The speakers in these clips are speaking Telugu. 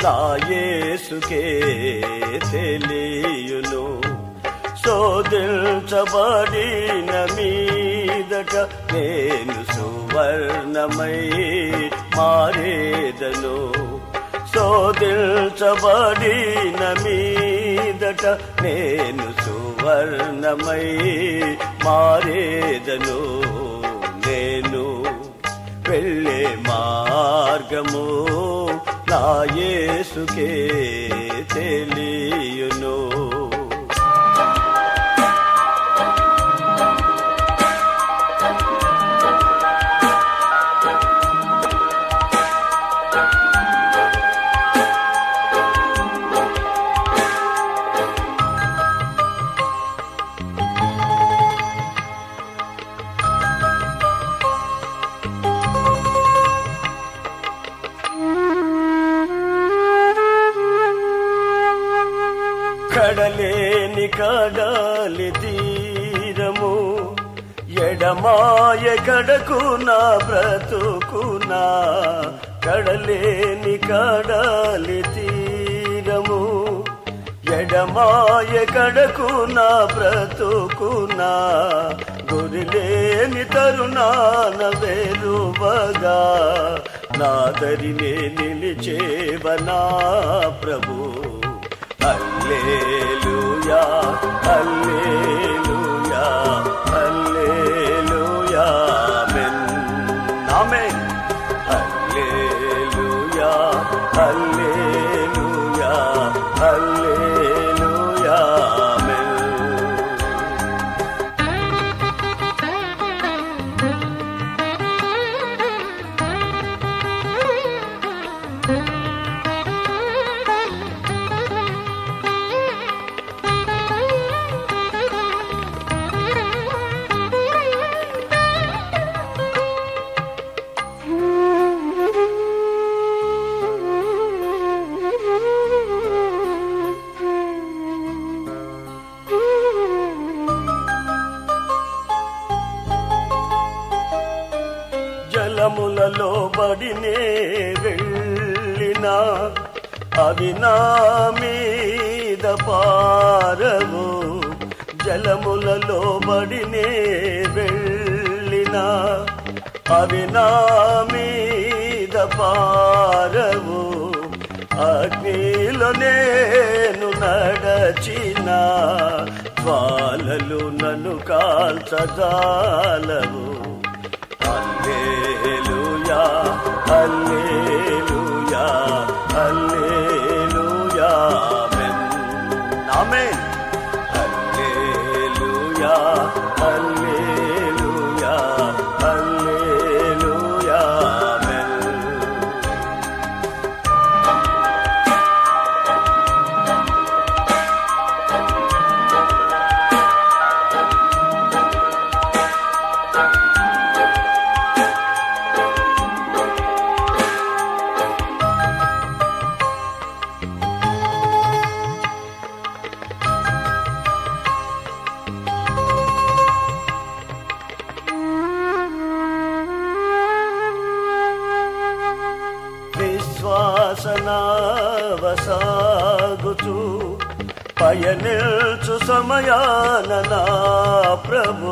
నా యేసుకే తెలియును శోధించబడిన మీదట నేను సువర్ణమై మారేదను శోధించబడిన మీదట నేను సువర్ణమై మారేదను నేను వెళ్ళే మార్గము నా యేసుకే తెలియును కడలేని కడాలి తీరము ఎడమాయ కడకు నా బ్రతుకునా కడలేని కడాలి తీరము ఎడమాయ కడకు నా బ్రతుకునా గురిలేని తరుణాన వేరువగా నాదరినే నిలిచేవనా ప్రభు హల్లెలూయా హల్లెలూయా హల్లెలూయా ఆమేన్ ఆమేన్ హల్లెలూయా హల్లెలూయా హల్లెలూయా ఆమేన్ జలములలో బడినే వెళ్ళిన అవి నా మీద పారవు జలములలో బడినే వెళ్ళిన అవి నా మీద పారవు అగ్నిలో నేను నడచిన జ్వాలలు నన్ను కాల్చజాలవు హల్లెలూయా హల్లెలూయా హల్లెలూయా ఆమేన్ ఆమేన్ హల్లెలూయా హల్లెలూయా హల్లెలూయా ఆమేన్ విశ్వాసనావసాగుచు పయనిల్చు సమయాన నా ప్రభు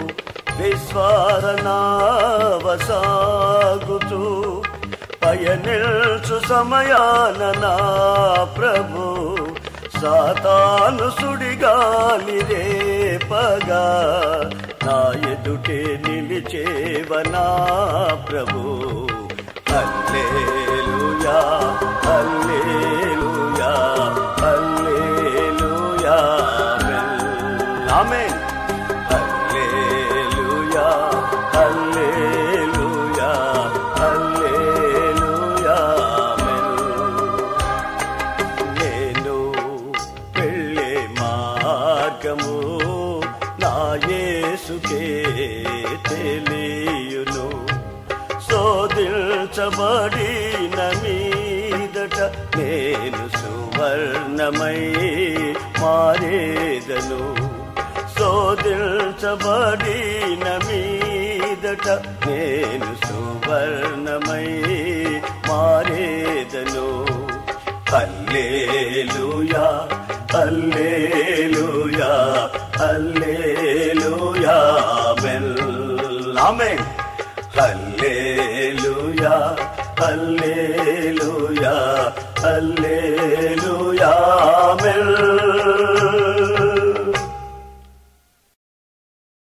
విశ్వాసనావసాగుచు పయనిల్చు సమయాన నా ప్రభు సాతాను సుడిగాలి రేపగా నా ఎదుటే నిలిచేవనా ప్రభు హల్లెలూయా హల్లెలూయా హల్లెలూయా ఆమేన్ హల్లెలూయా హల్లెలూయా హల్లెలూయా ఆమేన్ నేను వెళ్ళే మార్గము నా యేసుకే తెలియును శోధించబడిన మీదట నేను సువర్ణమై మారేదను శోధించబడిన మీదట నేను సువర్ణమై మారేదను హల్లేలుయా హల్లేలుయా హల్లేలుయా ఆమేన్ ఆమేన్ హల్లేలుయా హల్లేలుయా హల్లేలుయా